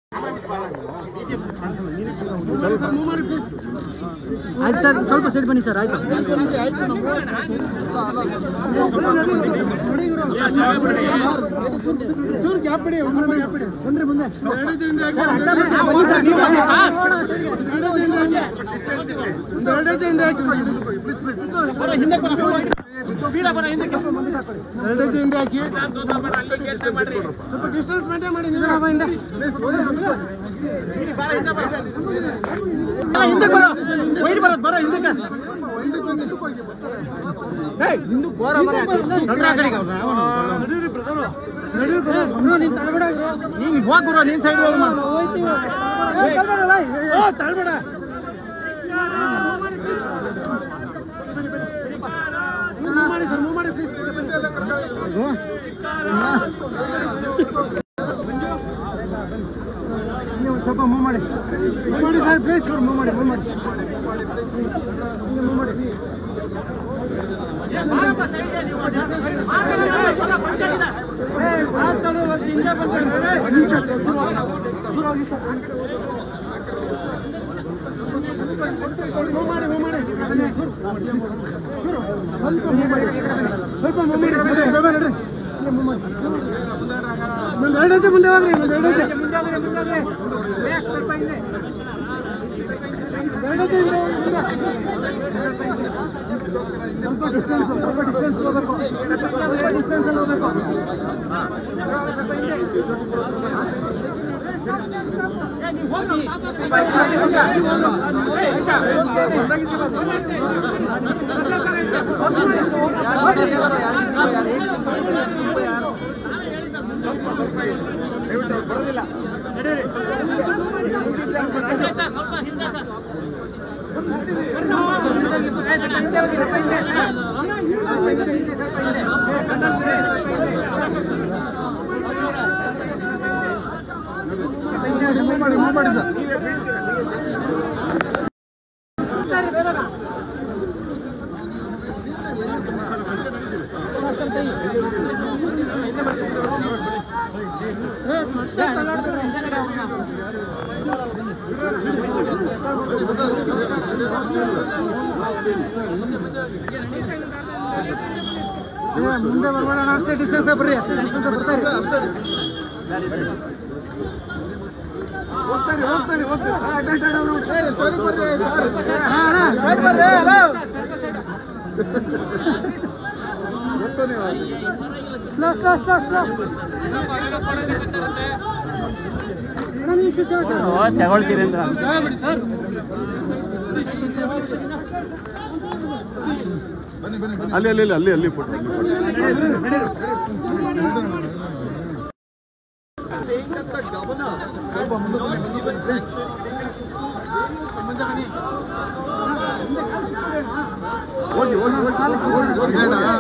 ಆಯ್ತು ಸರ್ ಸ್ವಲ್ಪ ಸೈಡ್ ಬನ್ನಿ ಸರ್ ಆಯ್ತು ಬನ್ರಿ ಮುಂದೆ ಸರ್, ಅಡ್ಡ ಬಿಟ್ಟು ಬನ್ನಿ ಸರ್, ನೀವು ಬನ್ನಿ ಸರ್. ಎರಡೇ ಹಿಂದೆ ಹಾಕಿ ಸ್ವಲ್ಪ ಡಿಸ್ಟೆನ್ಸ್ ಮೇಂಟೈನ್ ಮಾಡಿ ನೀವು ಹಿಂದೆ ಹಿಂದೆ ಬರೋ ವೈಟ್ ಬರೋದು ಬರೋ ಹಿಂದಕ್ಕೆ ನಡ್ರ ಆ ಕಡೆಗೆ ಅವ್ರು, ಅವನು. ನೀನ್ ಹೋಗ್ ಗುರು ನೀನ್ ಸೈಡ್ ಹೋಗಮ್ಮ ಓ, ತಳ್ಬೇಡ ಮೂವ್ ಮಾಡಿ ಸರ್ ಮೂವ್ ಮಾಡಿ ಪ್ಲೀಸ್ ನೀವು ಸ್ವಲ್ಪ ಮೂವ್ ಮಾಡಿ ಮೂವ್ ಮಾಡಿ ಸರ್ ಪ್ಲೀಸ್ ಮೂವ್ ಮಾಡಿ ಮೂವ್ ಮಾಡಿ ಮೂವ್ ಮಾಡಿ ಮೂವ್ ಮಾಡಿ ಮೂವ್ ಮಾಡಿ ಸ್ವಲ್ಪ ಮೂವ್ ಮಾಡಿ ಒಂದು ಎರಡು ಹೆಜ್ಜೆ ಮುಂದೆ ಹೋಗ್ರಿ ಒಂದು ಎರಡು ಹೆಜ್ಜೆ ಎರಡು ಹೆಜ್ಜೆ ಹಿಂದೆ ಹೋಗಿ, ಮುಂದೆ. ಸ್ವಲ್ಪ ಡಿಸ್ಟೆನ್ಸ್ ಸ್ವಲ್ಪ ಡಿಸ್ಟೆನ್ಸ್ ಹೋಗ್ಬೇಕು ಸ್ವಲ್ಪ ಡಿಸ್ಟೆನ್ಸ್ ಅಲ್ಲಿ ಹೋಗ್ಬೇಕು ಮೂವ್ ಮಾಡಿ ಮೂವ್ ಮಾಡಿ ಸರ್ ಏ, ಮುಂದೆ ಬರ್ಬೇಡ ಅಷ್ಟೇ ಡಿಸ್ಟೆನ್ಸ್ ಬರ್ರಿ ಅಷ್ಟೇ ಡಿಸ್ಟೆನ್ಸ್ ಬರ್ತಾರೆ ಹೋಗ್ತಾರೆ ಹೋಗ್ತಾರೆ ಹೋಗ್ತಾರೆ ಆ, ಅಡ್ಡ ಅಡ್ಡ ಅಡ್ಡ ಹೋಗ್ತಾರೆ. ಸರಿ ಬರ್ರಿ ಸರ್ ಹಾ, ಅಣ್ಣ. ಸರಿ ಬರ್ರಿ hello slow slow slow slow ತಗೊಳ್ತೀರಿ ಅಂದ್ರ ಅಲ್ಲಿ ಅಲ್ಲಿ ಅಲ್ಲಿ ಅಲ್ಲಿ ಅಲ್ಲಿ ಫೋಟೋ ಹೋಗಿ ಹೋಗಿ ಹೋಗಿ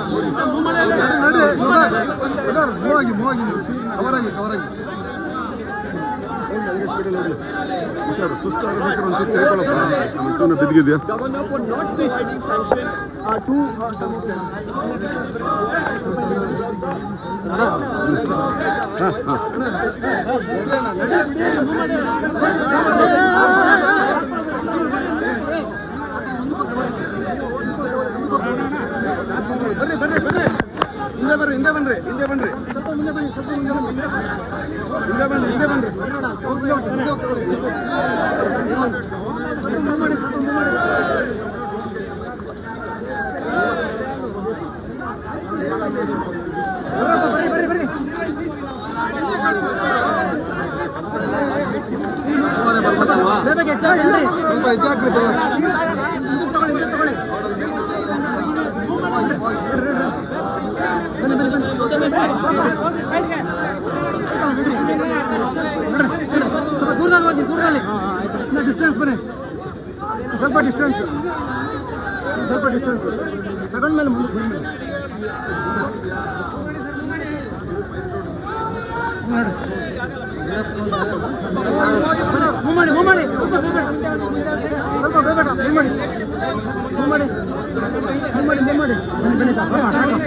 ಮೂವಾಗಿ ಮೂವಾಗಿ ಕವರಾಗಿ ಕವರಾಗಿ ಹುಷಾರು ಸುಸ್ತಾದ್ರೆ ಬೇಕಾದ್ರೆ ಒಂಚೂರು ಕೈಕೊಳ್ಳಪ್ಪ ಒಂಚೂರು ಬಿದ್ದಿದ್ಯಾ Governor for not providing sanction uh, to uh, some of them. ಬರ್ರಿ ಬರ್ರಿ ಬರ್ರಿ ಹಿಂದೆ ಬರ್ರಿ ಹಿಂದೆ ಬನ್ರಿ ಹಿಂದೆ ಬನ್ರಿ ಹಿಂದೆ ಬನ್ರಿ ಹಿಂದೆ ಬನ್ರಿ ಬೇಗ ಹೆಚ್ಚಾಗಿ ಸ್ವಲ್ಪ ಹೆಚ್ಚಾಗ್ಬಿಟ್ಟು ಸ್ವಲ್ಪ ದೂರದಲ್ಲಿ ಹೋಗಿ ದೂರದಲ್ಲಿ ಇನ್ನು ಡಿಸ್ಟೆನ್ಸ್ ಬನ್ನಿ ಸ್ವಲ್ಪ ಡಿಸ್ಟೆನ್ಸ್ ಸ್ವಲ್ಪ ಡಿಸ್ಟೆನ್ಸ್ ತಗೊಂಡ್ಮೇಲೆ ಮುಂದೆ ಬನ್ನಿ ನೋಡಿ ಮೂವ್ ಮಾಡಿ ಮೂವ್ ಮಾಡಿ ಸ್ವಲ್ಪ ಬೇಬೇಡ ಸ್ವಲ್ಪ ಬೇಬೇಡ ಮೂವ್ ಮಾಡಿ ಮೂವ್ ಮಾಡಿ ಮೂವ್ ಮಾಡಿ ಮೂವ್ ಮಾಡಿ ಬನ್ನಿ ಬನ್ನಿ ಬರೋಣ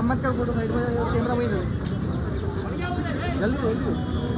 ಅಂಬೇಡ್ಕರ್ ಫೋಟೋ ಸೈಡ್ कैमरा वही है जल्दी जल्दी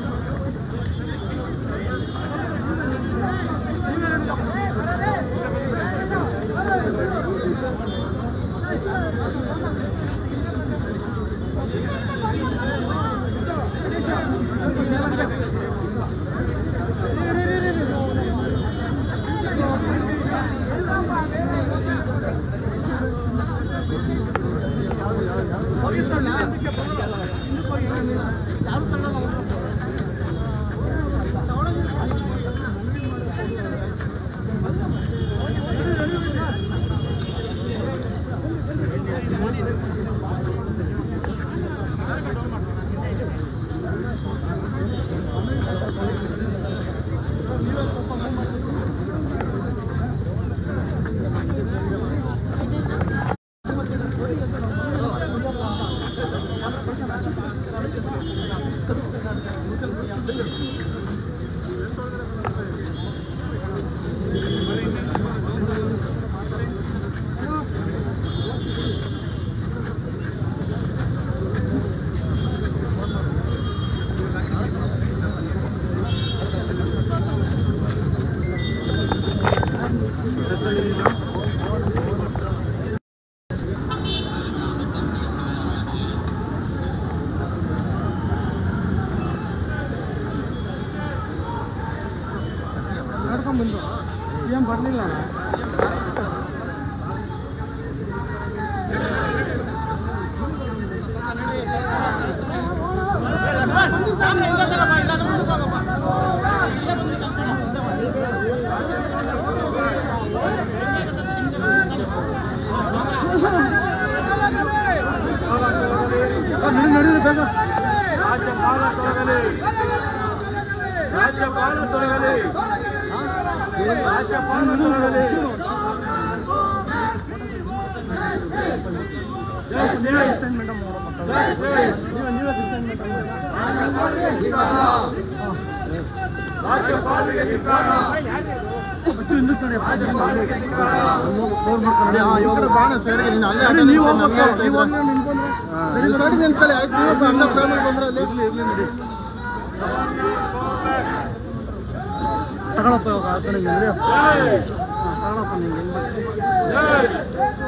ನಡ್ಕೊಂಡ್ ಬಂದು ಸಿ ಎಂ ಬರಲಿಲ್ಲ ನಡಿ ನಡಿ ಬೇಗ ರಾಜ್ಯಪಾಲ ತೊಲಗಲಿ ರಾಜ್ಯಪಾಲ ತೊಲಗಲಿ ರಾಜ್ಯಪಾಲ ತೊಲಗಲಿ ಮೇಡಮ್ ರಾಜ್ಯಪಾಲಿಗೆ ಧಿಕ್ಕಾರ ಅಚ್ಚು ಹಿಂದಕ್ಕೆ ನೋಡಿ ಫ್ಲೋರ್ ಮಾಡ್ಕೊಂಡು ಹಾ, ಇವಾಗ ಬಾಣ ಸೈಡ್ಗೆ ನೀನು ಅಲ್ಲೇ ನಡಿ, ಅಡ್ಡ ನೀವು ನಿಂತ್ಕೊಂಡು ಹೋಗ್ಬೇಕು ಅಲ್ಲೇ ನೀವು ಇದ್ರೆ. ಹೋಗಿ ನಿಂತ್ಕೊಂಡ್ರೆ ಹಾ, ನೀವು ಸೈಡ್ಗೆ ನಿಂತ್ಕೊಳ್ಳಿ ಆಯ್ತು ನೀವು ಒಬ್ಬ ಅಣ್ಣ ಫ್ರೇಮಲ್ಲಿ ಬಂದ್ರೆ ಅಲ್ಲಿ ಇರ್ಲಿ ಇರ್ಲಿ ನಡಿ ತಗೊಳಪ್ಪ ಇವಾಗ ಆ ಕಡೆ ನಡಿ ತಗೊಳಪ್ಪ ನೀನು ಹೆಂಗ್ ಮಾಡ್ತೀಯ?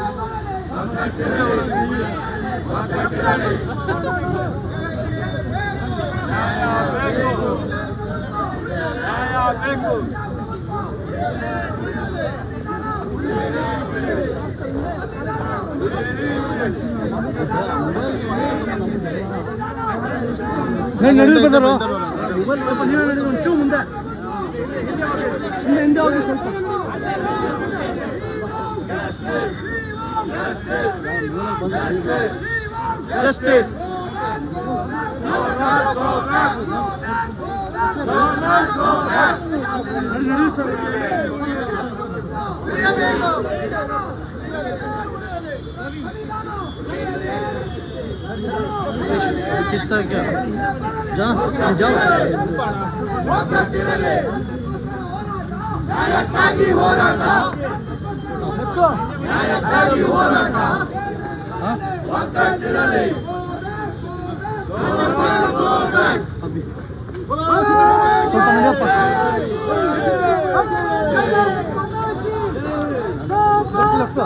ನ್ಯಾಯ ಬೇಕು ನಡಿ ನಡಿ ಬಂದರು ಸ್ವಲ್ಪ ನೀವೇ ನಡಿ ಒಂಚೂರು ಮುಂದೆ ಹಿಂದೆ ಹಿಂದೆ ಹೋಗಿ ಸ್ವಲ್ಪ ಜಸ್ಟಿಸ್ ನಡಿ ನಡಿ ಸರ್ कितना क्या जा जाओ ಎತ್ಕೋ. ಅಬ್ಬಿ. ಸ್ವಲ್ಪ ನಡೆಯಪ್ಪ ಲೆಫ್ಟ್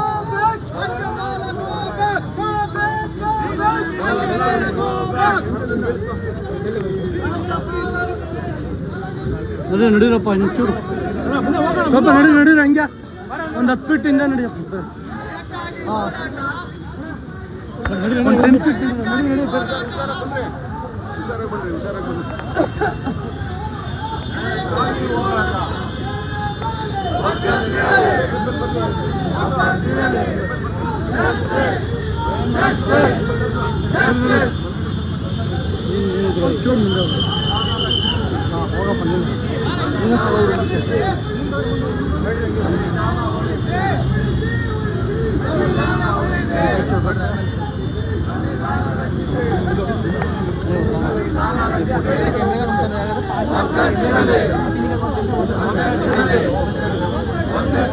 ನಡಿ ನಡೀರಪ್ಪ ಒಂಚೂರು ಸ್ವಲ್ಪ ನಡಿ ನಡೀರಿ ಹಂಗೆ ಒಂದು ಹತ್ತು ಫೀಟ್ ಇಂದ ನಡಿಯಪ್ಪ ಹಾಂ ಒಂದು ಟೆನ್ ಫೀಟ್ ನಡಿ ನಡಿ ಬರ್ರಿ. ಹುಷಾರಾಗಿ ಬನ್ರಿ ಹುಷಾರಾಗಿ ಬನ್ನಿ ನೀನು ಒಂಚೂರು ಮುಂದೆ ಹೋಗು. ಹಾಂ ಹೋಗಪ್ಪ ನೀನು ನೀನು ಸಲ ಹುಡುಗಿ.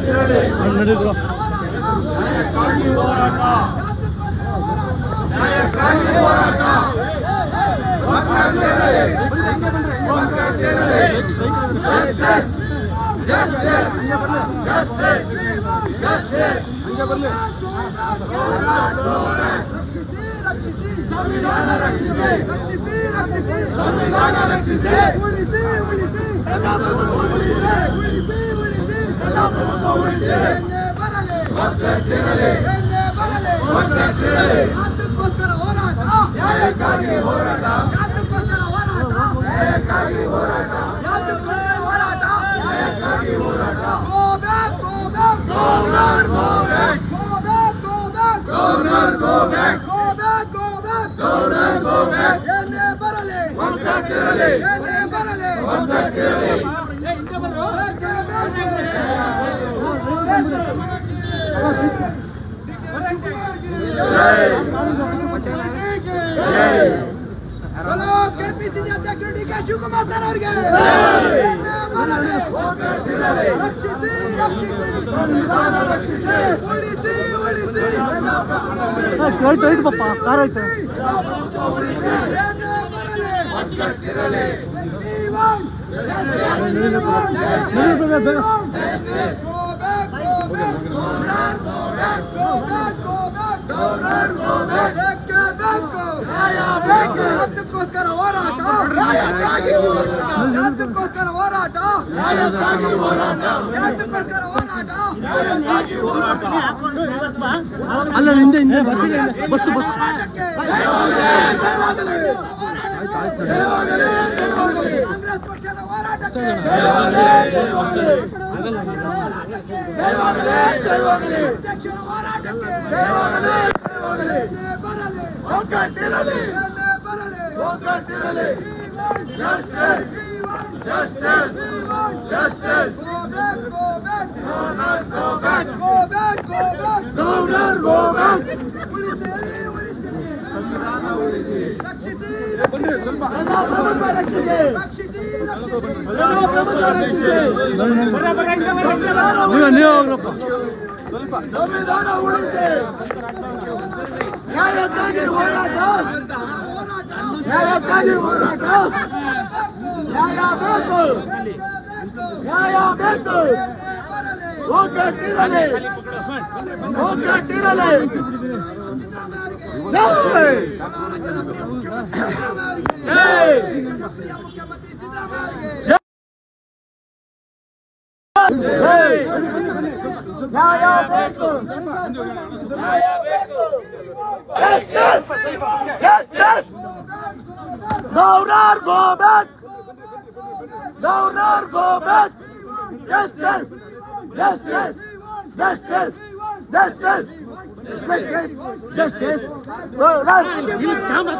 ನಡೀದ್ರು ನ್ಯಾಯಕ್ಕಾಗಿ ಹೋರಾಟ ನ್ಯಾಯಕ್ಕಾಗಿ ರಕ್ಷಿಸಿ ಸಂವಿಧಾನ ರಕ್ಷಿಸಿ ರಕ್ಷಿಸಿ ರಕ್ಷಿಸಿ ಸಂವಿಧಾನ ರಕ್ಷಿಸಿ ಉಳಿಸಿ ಉಳಿಸಿ ಪ್ರಜಾಪ್ರಭುತ್ವ ಉಳಿಸಿ ಉಳಿಸಿ ಉಳಿಸಿ ಪ್ರಜಾಪ್ರಭುತ್ವ ಉಳಿಸಿ ಎಂದೇ ಬರಲಿ ಒಗ್ಗಟ್ಟಿರಲಿ ಎಂದೇ ಬರಲಿ ಒಗ್ಗಟ್ಟಿರಲಿ ಅದಕ್ಕೋಸ್ಕರ ಹೋರಾಟ ನ್ಯಾಯಕ್ಕಾಗಿ ಹೋರಾಟ ಅದಕ್ಕೋಸ್ಕರ ಹೋರಾಟ ನ್ಯಾಯಕ್ಕಾಗಿ ಹೋರಾಟ ಅದಕ್ಕೋಸ್ಕರ ಹೋರಾಟ ನ್ಯಾಯಕ್ಕಾಗಿ ಹೋರಾಟ go back go back governor go back go back go back governor go back go back go back governor go back ಏನೇ ಬರಲಿ ಒಗ್ಗಟ್ಟಿರಲಿ ಏನೇ ಬರಲಿ ಒಗ್ಗಟ್ಟಿರಲಿ ಹಲೋ ಕೆಪಿಸಿಸಿ ಅಧ್ಯಕ್ಷರು ಡಿ ಕೆ ಶಿವಕುಮಾರ್ ಸರ್ ಅವರಿಗೆ ಏನೇ ಬರಲಿ ರಕ್ಷಿಸಿ ರಕ್ಷಿಸಿ ಸಂವಿಧಾನ ರಕ್ಷಿಸಿ ಉಳಿಸಿ ಉಳಿಸಿ ಕೇಳ್ತಾ ಇತ್ತು ಪಾಪ ಕಾರ ಐತೆ ಏನೇ ಬರಲಿ ಒಗ್ಗಟ್ಟಿರಲಿ We want justice. We want justice. Go back, go back. Go back, go back. Go back, go back. Governor, go back. ಬೇಕೇ ಬೇಕು. ನ್ಯಾಯ ಬೇಕು. ಅದಕ್ಕೋಸ್ಕರ ಹೋರಾಟ ನ್ಯಾಯಕ್ಕಾಗಿ ಹೋರಾಟ ಅದಕ್ಕೋಸ್ಕರ ಹೋರಾಟ ನ್ಯಾಯಕ್ಕಾಗಿ ಹೋರಾಟ ಅದಕ್ಕೋಸ್ಕರ ಹೋರಾಟ ನ್ಯಾಯಕ್ಕಾಗಿ ಹೋರಾಟ ಅಲ್ಲ ಹಿಂದೆ ಹಿಂದೆ ಬಸ್ಸು ಬಸ್ ಹೋರಾಟಕ್ಕೆ ಕಾಂಗ್ರೆಸ್ ಪಕ್ಷದ ಹೋರಾಟಕ್ಕೆ ಅಧ್ಯಕ್ಷರ ಹೋರಾಟಕ್ಕೆ ಏನೇ ಬರಲಿ ಒಗ್ಗಟ್ಟಿರಲಿ ಏನೇ ಬರಲಿ ಒಗ್ಗಟ್ಟಿರಲಿ Justice! We want justice! Go back, go back! Go back, go back, go back! Governor, go back! ಉಳಿಸಿ, ಉಳಿಸಿ! ರಕ್ಷಿಸಿ, ಪ್ರಜಾಪ್ರಭುತ್ವ ರಕ್ಷಿಸಿ! ರಕ್ಷಿಸಿ, ರಕ್ಷಿಸಿ! ಪ್ರಜಾಪ್ರಭುತ್ವ ರಕ್ಷಿಸಿ! ನೀವು ನೀವು ಹೋಗ್ರಪ್ಪ ಸಂವಿಧಾನ ಉಳಿಸಿ ನ್ಯಾಯಕ್ಕಾಗಿ ಹೋರಾಟ ನ್ಯಾಯಕ್ಕಾಗಿ ಹೋರಾಟ ನ್ಯಾಯ ಬೇಕು ನ್ಯಾಯ ಬೇಕು ಒಗ್ಗಟ್ಟಿರಲಿ ಒಗ್ಗಟ್ಟಿರಲಿ ಜೈ! ಜನಪ್ರಿಯ ಮುಖ್ಯಮಂತ್ರಿ ಸಿದ್ದರಾಮಯ್ಯ ನ್ಯಾಯ ಬೇಕು ನ್ಯಾಯ ಬೇಕು Justice! Justice! Governor, go back! Governor, go back! Justice! Justice! Justice! Justice! Justice! Justice! Governor!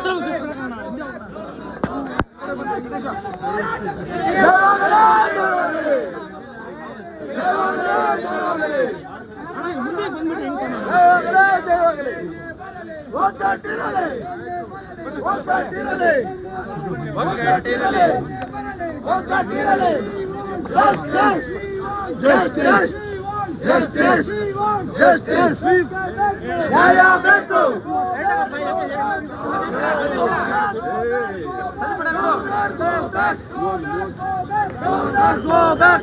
ಒಗ್ಗಟ್ಟಿರಲಿ ಒಗ್ಗಟ್ಟಿರಲಿ ಒಗ್ಗಟ್ಟಿರಲಿ ಒಗ್ಗಟ್ಟಿರಲಿ ಜಸ್ಟಿಸ್ ಜಸ್ಟಿಸ್ ಜಸ್ಟಿಸ್ ಜಸ್ಟಿಸ್ ನ್ಯಾಯ ಬೇಕು Go back!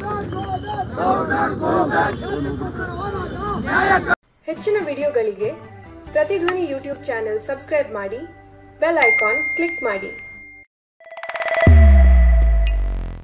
ಹೆಚ್ಚಿನ ವಿಡಿಯೋಗಳಿಗೆ ಪ್ರತಿಧ್ವನಿ ಯೂಟ್ಯೂಬ್ ಚಾನೆಲ್ ಸಬ್ಸ್ಕ್ರೈಬ್ ಮಾಡಿ ಬೆಲ್ ಐಕಾನ್ ಕ್ಲಿಕ್ ಮಾಡಿ